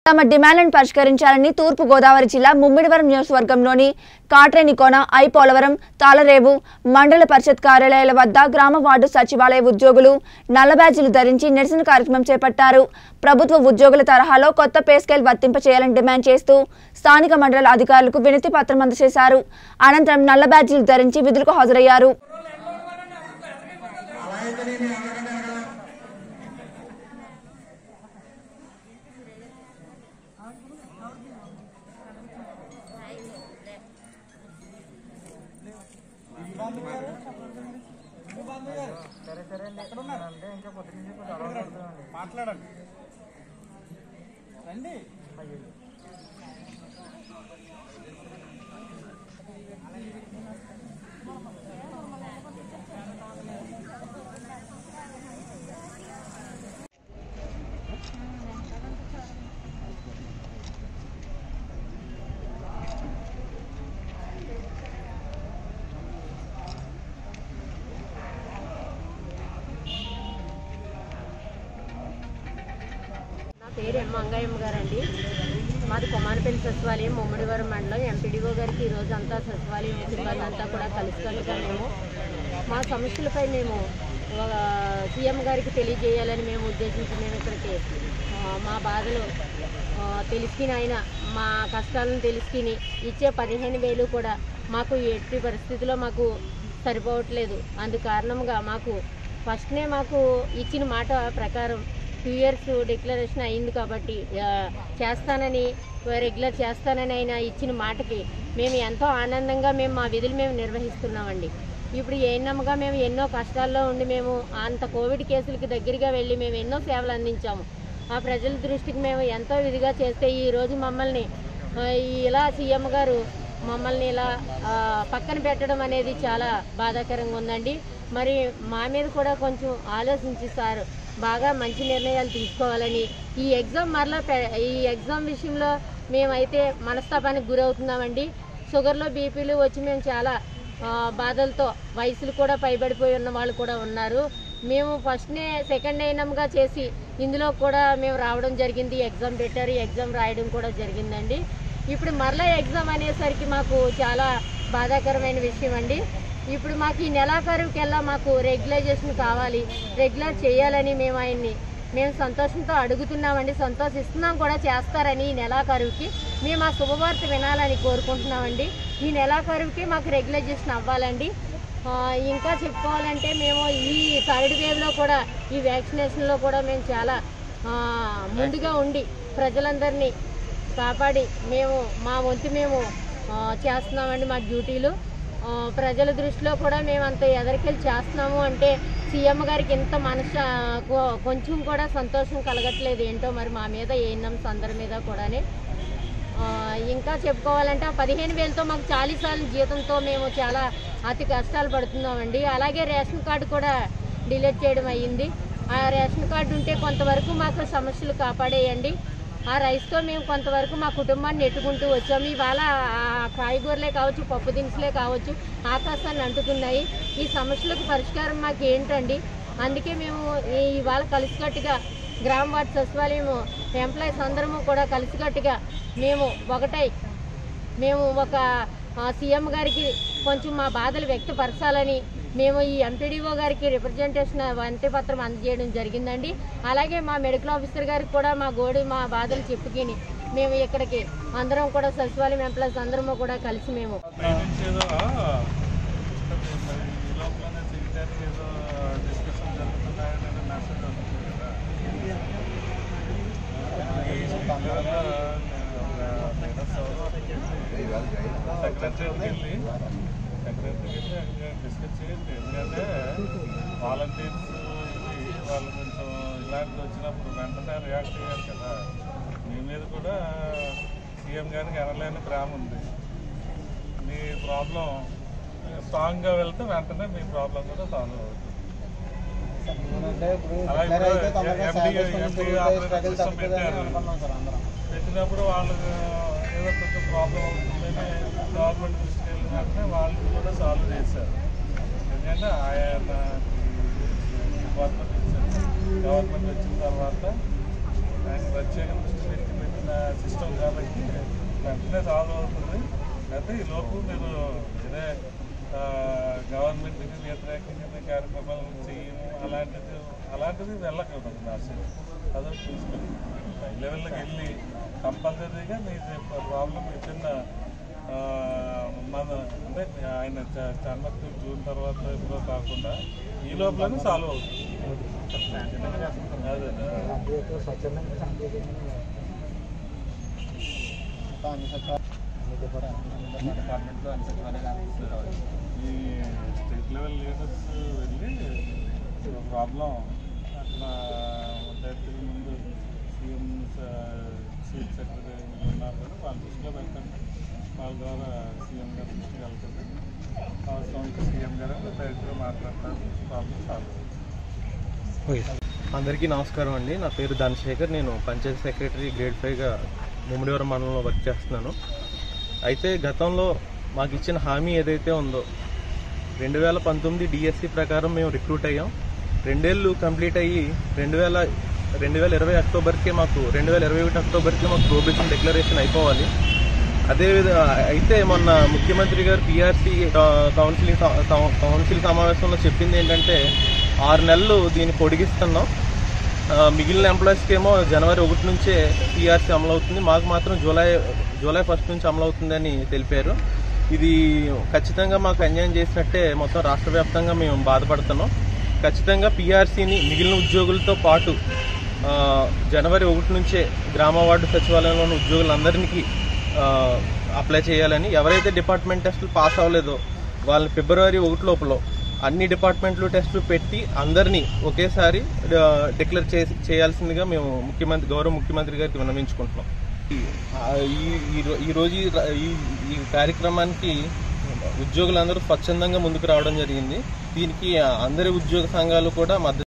తమ డిమాండ్లను పరిష్కరించాలని తూర్పు గోదావరి జిల్లా ముమ్మిడివరం నియోజకవర్గంలోని కాట్రేనికోన ఐ పోలవరం తాళరేవు మండల పరిషత్ కార్యాలయాల వద్ద గ్రామ వార్డు సచివాలయ ఉద్యోగులు నల్ల బ్యాడ్జీలు ధరించి నిరసన కార్యక్రమం చేపట్టారు ప్రభుత్వ ఉద్యోగుల తరహాలో కొత్త పే స్కేల్ వర్తింప చేయాలని డిమాండ్ చేస్తూ స్థానిక మండల అధికారులకు వినతి పత్రం అందజేశారు అనంతరం నల్ల బ్యాడ్జీలు ధరించి విధులకు హాజరయ్యారు మాట్లాడండి రండి నా పేరు ఎం మంగయ్యమ్మ గారండి మాది కొమానపల్లి సచివాలయం ముమ్మడివరం మండలం ఎంపీడీఓ గారికి ఈరోజు అంతా సచివాలయం సిబ్బంది అంతా కూడా కలిసికట్టుగా మేము మా సమస్యలపై మేము ఒక సీఎం గారికి తెలియజేయాలని మేము ఉద్దేశించి మేము ఇక్కడికి ఆ, మా బాధలు ఆ, తెలుసుకుని ఆయన మా కష్టాలను తెలుసుకుని ఇచ్చే పదిహేను వేలు కూడా మాకు ఎట్టి పరిస్థితిలో మాకు సరిపోవట్లేదు అందు కారణంగా మాకు ఫస్ట్నే మాకు ఇచ్చిన మాట ప్రకారం టూ ఇయర్స్ డిక్లరేషన్ అయింది కాబట్టి ఆ, చేస్తానని రెగ్యులర్ చేస్తానని ఆయన ఇచ్చిన మాటకి మేము ఎంతో ఆనందంగా మేము మా విధులు మేము నిర్వహిస్తున్నామండి ఇప్పుడు ఏనమ్మగా మేము ఎన్నో కష్టాల్లో ఉండి మేము అంత కోవిడ్ కేసులకి దగ్గరగా వెళ్ళి మేము ఎన్నో సేవలు అందించాము ఆ ప్రజల దృష్టికి మేము ఎంతో విధిగా చేస్తే ఈ రోజు మమ్మల్ని ఆ, ఇలా సీఎం గారు మమ్మల్ని ఇలా ఆ, పక్కన పెట్టడం అనేది చాలా బాధాకరంగా ఉందండి మరి మా మీద కూడా కొంచెం ఆలోచించి సార్ బాగా మంచి నిర్ణయాలు తీసుకోవాలని ఈ ఎగ్జామ్ మరలా పె- ఈ ఎగ్జామ్ విషయంలో మేమైతే మనస్తాపానికి గురవుతున్నామండి షుగర్లో బీపీలు వచ్చి మేము చాలా ఆ, బాధలతో వయసులు కూడా పైబడిపోయి ఉన్న వాళ్ళు కూడా ఉన్నారు మేము ఫస్ట్నే సెకండ్ అయినంగా చేసి ఇందులో కూడా మేము రావడం జరిగింది ఎగ్జామ్ పెట్టారు ఈ ఎగ్జామ్ రాయడం కూడా జరిగిందండి ఇప్పుడు మరలా ఎగ్జామ్ అనేసరికి మాకు చాలా బాధాకరమైన విషయం అండి ఇప్పుడు మాకు ఈ నెలాఖరుకెల్లా మాకు రెగ్యులైజేషన్ కావాలి రెగ్యులర్ చేయాలని మేము ఆయన్ని మేము సంతోషంతో అడుగుతున్నామండి సంతోషిస్తున్నాం కూడా చేస్తారని ఈ నెలాఖరువుకి మేము ఆ శుభవార్త వినాలని కోరుకుంటున్నామండి ఈ నెలాఖరువుకి మాకు రెగ్యులైజేషన్ అవ్వాలండి ఆ, ఇంకా చెప్పుకోవాలంటే మేము ఈ థర్డ్ వేవ్లో కూడా ఈ వ్యాక్సినేషన్లో కూడా మేము చాలా ఆ, ముందుగా ఉండి ప్రజలందరినీ కాపాడి మేము మా వంతు మేము ఆ, చేస్తున్నామండి మా డ్యూటీలు ఆ, ప్రజల దృష్టిలో కూడా మేము అంత ఎదరికెళ్ళి చేస్తున్నాము అంటే సీఎం గారికి ఇంత మనస కొ- కొంచెం కూడా సంతోషం కలగట్లేదు ఏంటో మరి మా మీద ఏఎన్ఎంస్ అందరి మీద కూడానే ఆ, ఇంకా చెప్పుకోవాలంటే ఆ పదిహేను వేలతో మాకు చాలీస్ సార్లు జీతంతో మేము చాలా అతి కష్టాలు పడుతున్నామండి అలాగే రేషన్ కార్డు కూడా డిలీట్ చేయడం అయ్యింది ఆ రేషన్ కార్డు ఉంటే కొంతవరకు మాకు సమస్యలు కాపాడేయండి ఆ రైస్తో మేము కొంతవరకు మా కుటుంబాన్ని నెట్టుకుంటూ వచ్చాము ఇవాళ ఆ కాయగూరలే కావచ్చు పప్పు దినుసులే కావచ్చు ఆకాశాన్ని అంటుతున్నాయి ఈ సమస్యలకు పరిష్కారం మాకు ఏంటండి అందుకే మేము ఈ- ఇవాళ కలిసికట్టుగా గ్రామ వార్డు సచివాలయం ఎంప్లాయీస్ అందరము కూడా కలిసికట్టుగా మేము ఒకటై మేము ఒక ఆ, సీఎం గారికి కొంచెం మా బాధలు వ్యక్తపరచాలని మేము ఈ ఎంపీడీఓ గారికి రిప్రజెంటేషన్ వంతి పత్రం అందజేయడం జరిగిందండి అలాగే మా మెడికల్ ఆఫీసర్ గారికి కూడా మా గోడి మా బాధలు చెప్పుకుని మేము ఇక్కడికి అందరం కూడా సచివాలయం ఎంప్లాయీస్ అందరము కూడా కలిసి మేము ట్రైనింగ్స్ ఏదో మరి ఈ లోపలనే చేయడానికి ఏదో డిస్కషన్ జరుగుతున్నాయని మెసేజ్ వస్తుంది కదా సెక్రటరీకి వెళ్ళి సెక్రటరీకి వెళ్ళి అక్కడ డిస్కస్ చేయండి ఎందుకంటే వాలంటీర్స్ ఇది వాళ్ళు కొంచెం ఇలాంటివి వచ్చినప్పుడు వెంటనే రియాక్ట్ అయ్యారు కదా మీ మీద కూడా సీఎం గారికి ఎనలేని ప్రేమ ఉంది మీ ప్రాబ్లం స్ట్రాంగ్గా వెళ్తే వెంటనే మీ ప్రాబ్లం కూడా సాల్వ్ అవుతుంది అంటే ఇప్పుడు అలా డిక్లేర్ అయితే ఇప్పుడు తొందరగా MD శాలరీస్ కొంచెం MD పెరుగుతాయి, ఆపరేషన్ స్ట్రగుల్ సిస్టమ్ తగ్గుతుంది అని పెట్టారు. అనుకున్నాం సార్ అందరం పెట్టినప్పుడు వాళ్ళకి ఏదో కొంచెం ప్రాబ్లం అవుతుందని గవర్నమెంట్ దృష్టికి వెళ్ళిన వెంటనే వాళ్ళు కూడా సాల్వ్ చేశారు ఎందుకంటే ఆయన గవర్నమెంట్ వచ్చింది గవర్నమెంట్ వచ్చిన తర్వాత ఆయన ప్రత్యేక దృష్టి పెట్టి పెట్టిన కాబట్టి వెంటనే సాల్వ్ అవుతుంది అయితే ఈ లోపు మీరు ఇదే గవర్నమెంట్కి వ్యతిరేకంగా కార్యక్రమాలు చేయము అలాంటిది అలాంటిది వెళ్ళకూడదు అసలు అదొకటి చూసుకొని హై లెవెల్కి వెళ్ళి కంపల్సరీగా మీ ప్రాబ్లం చిన్న మన అంటే ఆయన చ- చన్నట్టు జూన్ తర్వాత ఎప్పుడో కాకుండా ఈ లోపలనే సాల్వ్ అవుతుంది అదే అదే. స్వచ్ఛందంగా సాంకేతికంగా డిపార్ట్మెంట్లో అన్ని సచివాలయాలు ఈ స్టేట్ లెవెల్ లీడర్స్ వెళ్ళి ప్రాబ్లం అట్లా డైరెక్ట్గా ముందు సీఎం చీఫ్ సెక్రటరీ ఉన్నారు కదా వాళ్ళ దృష్టిలో పెట్టండి వాళ్ళ ద్వారా సీఎం గారి దృష్టికి వెళ్తుంది అవసరం అయితే సీఎం గారు డైరెక్ట్గా మాట్లాడతారు ప్రాబ్లం సాల్వ్ అవుతుంది అందరికీ నమస్కారం అండి నా పేరు ధనశేఖర్ నేను పంచాయతీ సెక్రటరీ గ్రేడ్ ఫైవ్గా ముమ్మిడివరం మండలంలో వర్క్ చేస్తున్నాను అయితే గతంలో మాకు ఇచ్చిన హామీ ఏదైతే ఉందో రెండు వేల పంతొమ్మిది డిఎస్సి ప్రకారం మేము రిక్రూట్ అయ్యాం రెండేళ్ళు కంప్లీట్ అయ్యి రెండు వేల రెండు వేల ఇరవై అక్టోబర్కే మాకు రెండు వేల ఇరవై ఒకటి అక్టోబర్కే మాకు ప్రొబేషన్ డిక్లరేషన్ అయిపోవాలి అదే విధ- అయితే మొన్న ముఖ్యమంత్రి గారు పిఆర్సీ కౌన్సిలింగ్ స- కౌ- కౌన్సిల్ సమావేశంలో చెప్పింది ఏంటంటే ఆరు నెలలు దీన్ని పొడిగిస్తున్నాం ఆ, మిగిలిన ఎంప్లాయీస్కి ఏమో జనవరి ఒకటి నుంచే పిఆర్సీ అమలు అవుతుంది మాకు మాత్రం జూలై జూలై ఫస్ట్ నుంచి అమలు అవుతుందని తెలిపారు ఇది ఖచ్చితంగా మాకు అన్యాయం చేసినట్టే మొత్తం రాష్ట్ర వ్యాప్తంగా మేము బాధపడుతున్నాం ఖచ్చితంగా పిఆర్సీని మిగిలిన ఉద్యోగులతో పాటు ఆ, జనవరి ఒకటి నుంచే గ్రామ వార్డు సచివాలయంలో ఉన్న ఉద్యోగులందరికీ ఆ, అప్లై చేయాలని ఎవరైతే డిపార్ట్మెంట్ టెస్టులు పాస్ అవ్వలేదో వాళ్ళని ఫిబ్రవరి ఒకటి లోపల అన్ని డిపార్ట్మెంట్లు టెస్టులు పెట్టి అందరినీ ఒకేసారి ఆ, డిక్లేర్ చేసి చేయాల్సిందిగా మేము ముఖ్యమంత్రి గౌరవ ముఖ్యమంత్రి గారికి విన్నవించుకుంటున్నాం ఆ, ఈ ఈ రో- ఈ రోజు ఈ ర- ఈ ఈ కార్యక్రమానికి ఉద్యోగులందరూ స్వచ్ఛందంగా ముందుకు రావడం జరిగింది దీనికి అందరి ఉద్యోగ సంఘాలు కూడా మద్దతు